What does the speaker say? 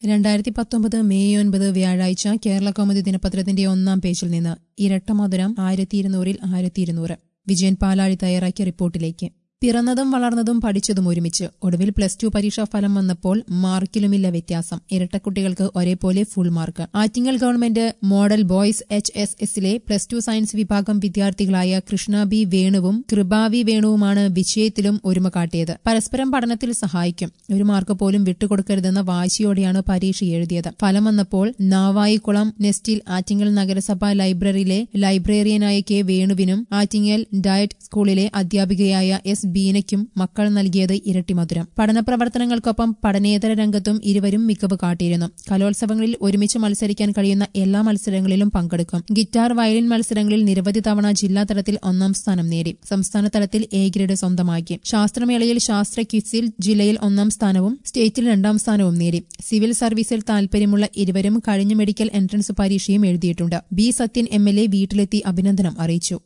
രണ്ടായിരത്തി പത്തൊമ്പത് മെയ് ഒൻപത് വ്യാഴാഴ്ച കേരള കൗമുദി ദിനപത്രത്തിന്റെ ഒന്നാം പേജിൽ നിന്ന് ഇരട്ടമധുരം ആയിരത്തി ഇരുന്നൂറിൽ ആയിരത്തി ഇരുന്നൂറ് വിജയൻ പാലാഴി തയ്യാറാക്കിയ റിപ്പോർട്ടിലേക്ക് പിറന്നതും വളർന്നതും പഠിച്ചതും ഒരുമിച്ച് ഒടുവിൽ പ്ലസ് ടു പരീക്ഷാ ഫലം വന്നപ്പോൾ മാർക്കിലുമില്ല വ്യത്യാസം ഇരട്ടക്കുട്ടികൾക്ക് ഒരേപോലെ full mark Attingal government model boys H S എസിലെ പ്ലസ് ടു സയൻസ് വിഭാഗം വിദ്യാർത്ഥികളായ കൃഷ്ണ ബി വേണുവും കൃപാവി വേണുവുമാണ് വിജയത്തിലും ഒരുമ കാട്ടിയത് പരസ്പരം പഠനത്തിൽ സഹായിക്കും ഒരു മാർക്ക് പോലും വിട്ടുകൊടുക്കരുതെന്ന വാശിയോടെയാണ് പരീക്ഷ എഴുതിയത് ഫലം വന്നപ്പോൾ നാവായിക്കുളം നെസ്റ്റിൽ ആറ്റിങ്ങൽ നഗരസഭ ലൈബ്രറിയിലെ ലൈബ്രറിയനായ കെ വേണുവിനും ആറ്റിങ്ങൽ ഡയറ്റ് സ്കൂളിലെ അധ്യാപികയായ എസ് ബീനയ്ക്കും മക്കൾ നൽകിയത് ഇരട്ടി മധുരം പഠന പ്രവർത്തനങ്ങൾക്കൊപ്പം പഠനേതര രംഗത്തും ഇരുവരും മികവ് കാട്ടിയിരുന്നു കലോത്സവങ്ങളിൽ ഒരുമിച്ച് മത്സരിക്കാൻ കഴിയുന്ന എല്ലാ മത്സരങ്ങളിലും പങ്കെടുക്കും ഗിറ്റാർ വയലിൻ മത്സരങ്ങളിൽ നിരവധി തവണ ജില്ലാ തലത്തിൽ ഒന്നാം സ്ഥാനം നേടി സംസ്ഥാന തലത്തിൽ എ ഗ്രേഡ് സ്വന്തമാക്കി ശാസ്ത്രമേളയിൽ ശാസ്ത്ര ക്വിസിൽ ജില്ലയിൽ ഒന്നാം സ്ഥാനവും സ്റ്റേറ്റിൽ രണ്ടാം സ്ഥാനവും നേടി സിവിൽ സർവീസിൽ താൽപര്യമുള്ള ഇരുവരും കഴിഞ്ഞ മെഡിക്കൽ എൻട്രൻസ് പരീക്ഷയും എഴുതിയിട്ടുണ്ട് B Sathyan M L A വീട്ടിലെത്തി അഭിനന്ദനം അറിയിച്ചു